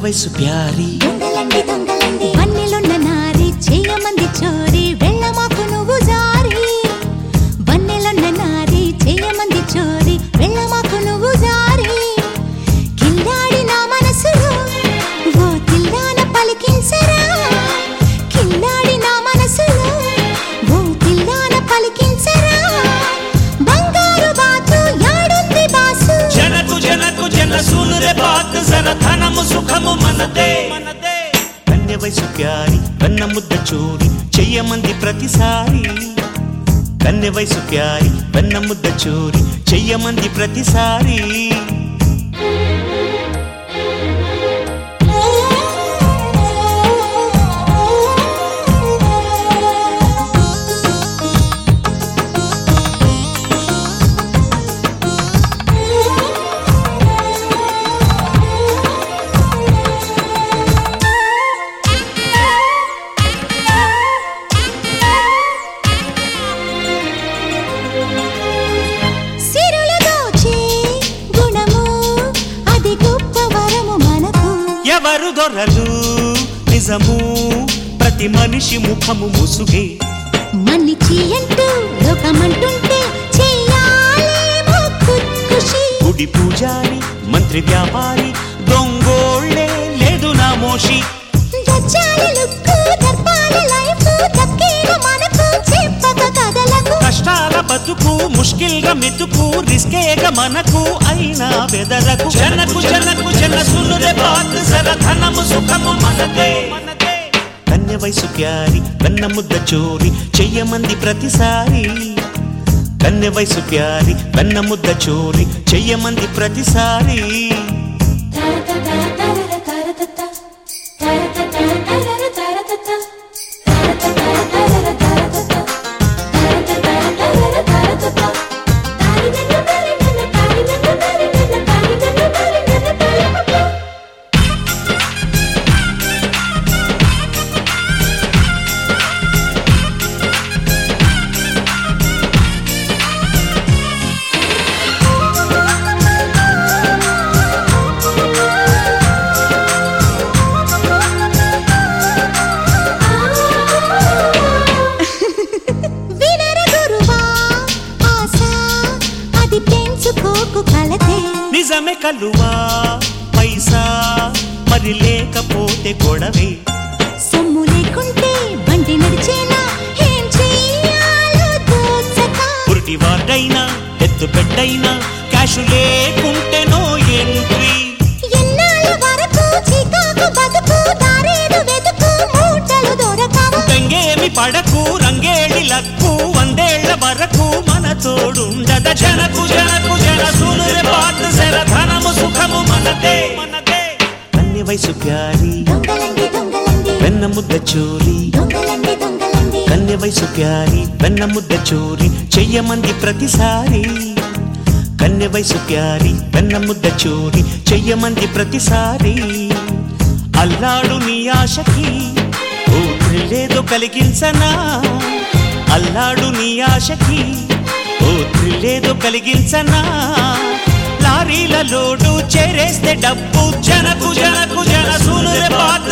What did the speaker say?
వయసు ప్యారి దొంగలండి దొంగలండి వన్నెలున్న నారి చేయమంది చోరి వెళ్ళమాకు నువ్వు జారి వన్నెలున్న నారి చేయమంది చోరి వెళ్ళమాకు నువ్వు జారి కిల్లాడి నా మనసులో ఓ తిల్లాన పలికించరా కిల్లాడి నా మనసులో ఓ తిల్లాన పలికించరా బంగారు బాతు యాడుంది బాసు జనకు జనకు జన సూనురే బాత్ జర ధనము సుఖము మనదే మనదే కన్య వయసు ప్యారి కన్న ముద్ద చూరి చెయ్యమంది ప్రతిసారి కన్య వయసు ప్యారి కన్న ముద్ద చూరి చెయ్యమంది ప్రతిసారి సిరులు దోచే గుణము అది గొప్ప వరము మనకు ఎవరు దొరలు నిజము ప్రతి మనిషి ముఖము ముసుగే మన్నిచి అంటూ లోకమంటుంటే చెయ్యాలేమో ఖుషి గుడి పూజారి మంత్రి వ్యాపారి దొంగోళ్ళే లేదు నా మోషి దచ్చాలి లుక్కు దర్పాలి లైఫ్ దక్కేను మనకు చెప్పక కథలకు కష్టాల బతుకు ముష్కిల్గా మెతుకు రిస్కేగా మనకు అయినా బెదరకు జనకు జనకు జన సునురే బాత్ జర ధనము సుఖము మనదే కన్య వయసు ప్యారి కన్న ముద్ద చోరి చెయ్యమంది ప్రతిసారి కన్య వయసు ప్యారి కన్న ముద్ద చోరి చెయ్యమంది ప్రతిసారి వినర గురువా ఆశ అది పెంచుకోకు కలతే నిజమే కలువా పైసా మరి లేకపోతే గొడవే సొమ్ము లేకుంటే బండి నడిచేనా ఏం చెయ్యాలో తోచక పురిటి వార్డైనా ఎత్తు పెట్టైనా క్యాష్ లేకుంటే నో ఎంట్రీ ఎన్నాళ్ళ వరకు చికాకు బతుకు దారేడు వెతుకు మూటలు దొరకవు గంగేమి పడకు రంగేడి లక్కు వందేళ్ల వరకు మన తోడుండద జనకు జనకు జన సూనురే బాత్ జర ధనము సుఖము మనదే మనదే కన్య వయసు ప్యారి దొంగలండి దొంగలండి వెన్న ముద్ద చోరి దొంగలండి దొంగలండి కన్య వయసు ప్యారి వెన్న ముద్ద చోరి చెయ్యమంది ప్రతిసారి కన్య వయసు ప్యారి వెన్న ముద్ద చోరి చెయ్యమంది ప్రతిసారి అల్లాడు నీ ఆశకి ఓ థ్రిల్లేదో కలిగించనా అల్లాడు నీ ఆశకి ఓ థ్రిల్లేదో కలిగించనా లారీల లోడు చేరేస్తే డబ్బు జనకు జనకు జన సూనురే బాత్